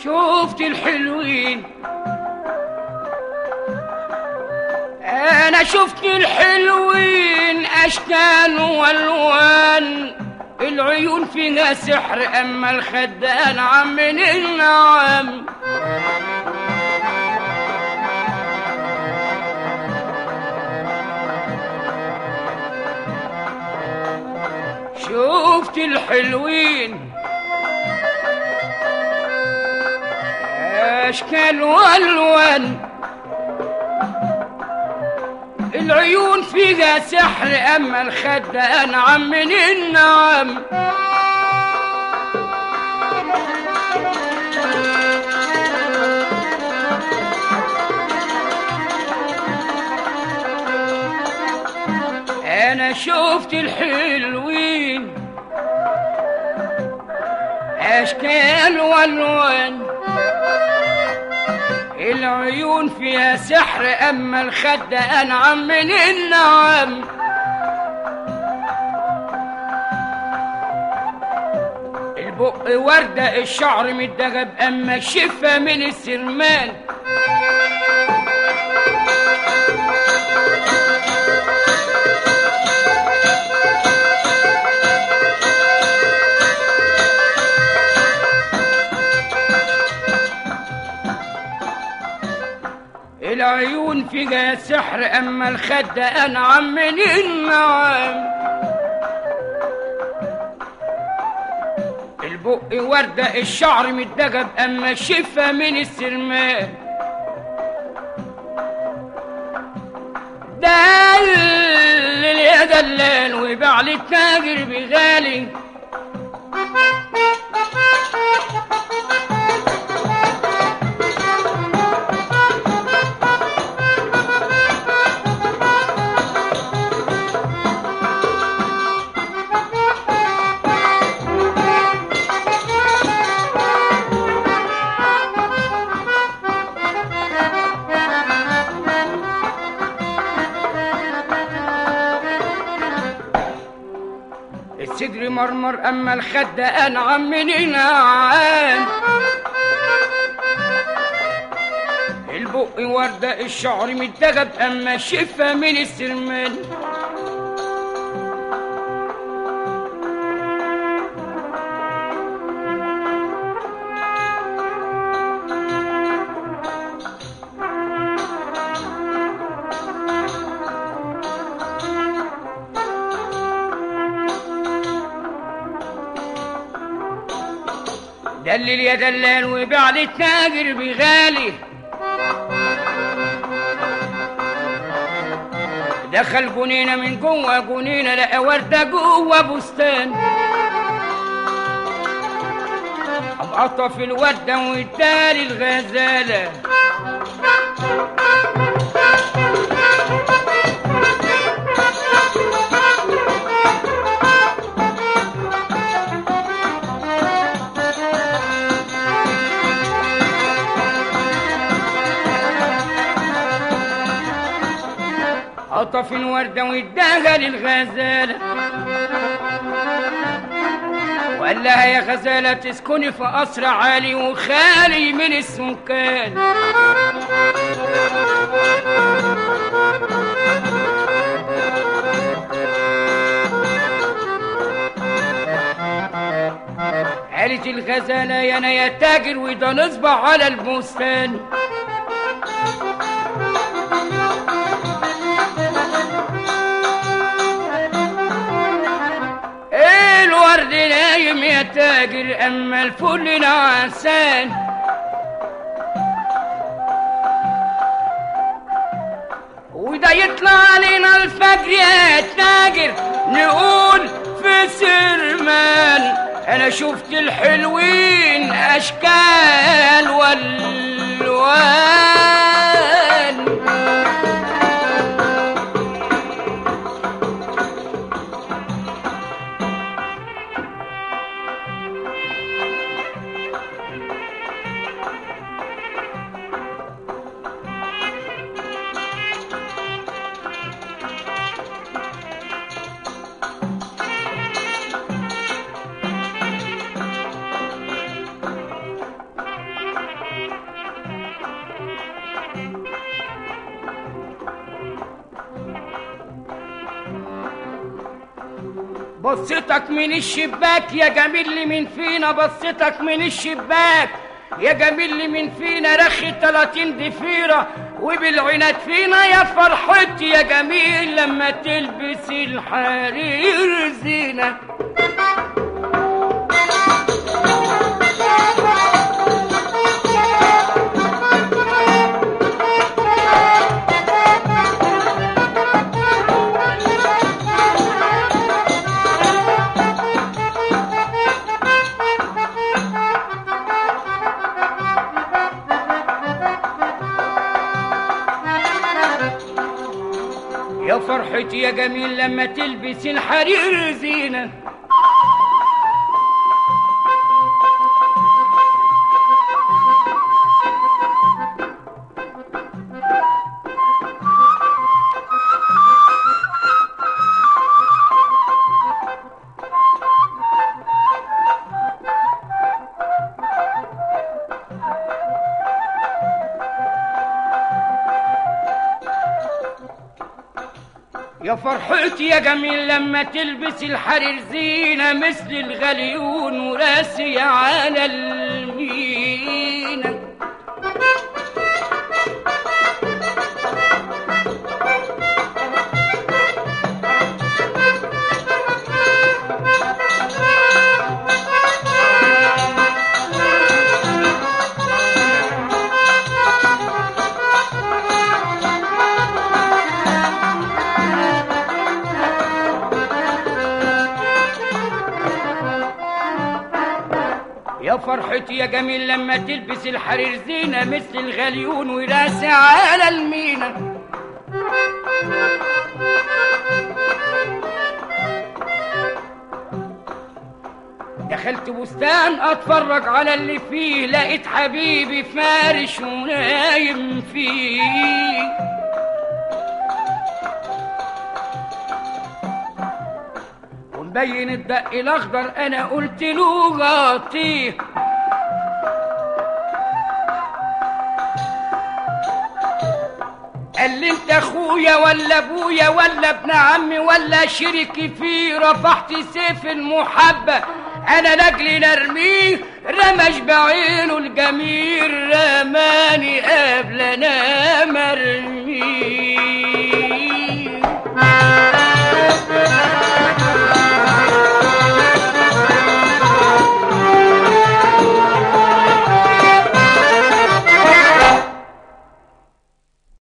شفت الحلوين انا شفت الحلوين اشكال والوان العيون فيها سحر اما الخدان عم من النعم شفت الحلوين اشكال والوان العيون فيها سحر اما الخد انعم من النعم انا شفت الحلوين اشكال والوان العيون فيها سحر اما الخد انعم من النعم البق وردة الشعر متدغب اما الشفة من السرمان العيون فيها سحر اما الخد انعم من النعم البق وردة الشعر متدغب اما الشفة من السرمان دلل يا دلال وباع للتاجر بغالي الصدر مرمر اما الخد انعم من النعام البق وردة الشعر متدغب اما الشفة من السرمان دلل يا دلال وباع للتاجر بغالي دخل جنينة من جوه جنينة لقى وردة جوه بستان قام قطف الوردة وادالي الغزالة قطف الوردة واداها للغزالة وقال لها يا غزالة تسكني في قصر عالي وخالي من السكان قالت الغزالة يا انا يا تاجر وده نصبح على البستان الورد نايم يا تاجر اما الفل نعسان وده يطلع علينا الفجر يا تاجر نقول في سرمان انا شفت الحلوين اشكال والوان بصتك من الشباك يا جميل لي من فينا بصتك من الشباك يا جميل لي من فينا رخي تلاتين ضفيرة وبالعناد فينا يا فرحتي يا جميل لما تلبس الحرير زينة يا فرحتي يا جميل لما تلبس الحرير زينة يا فرحتي يا جميل لما تلبس الحرير زينة مثل الغليون وراسي على المينا يا فرحتي يا جميل لما تلبس الحرير زينة مثل الغليون وراسي على المينا دخلت بستان اتفرج على اللي فيه لقيت حبيبي فارش ونايم فيه ومبين الدق الاخضر انا قلت له غطيه قال لي انت اخويا ولا ابويا ولا ابن عمي ولا شريكي فيه رفعت سيف المحبه انا لاجلي نرميه رمش بعينه الجميل رماني قبل انا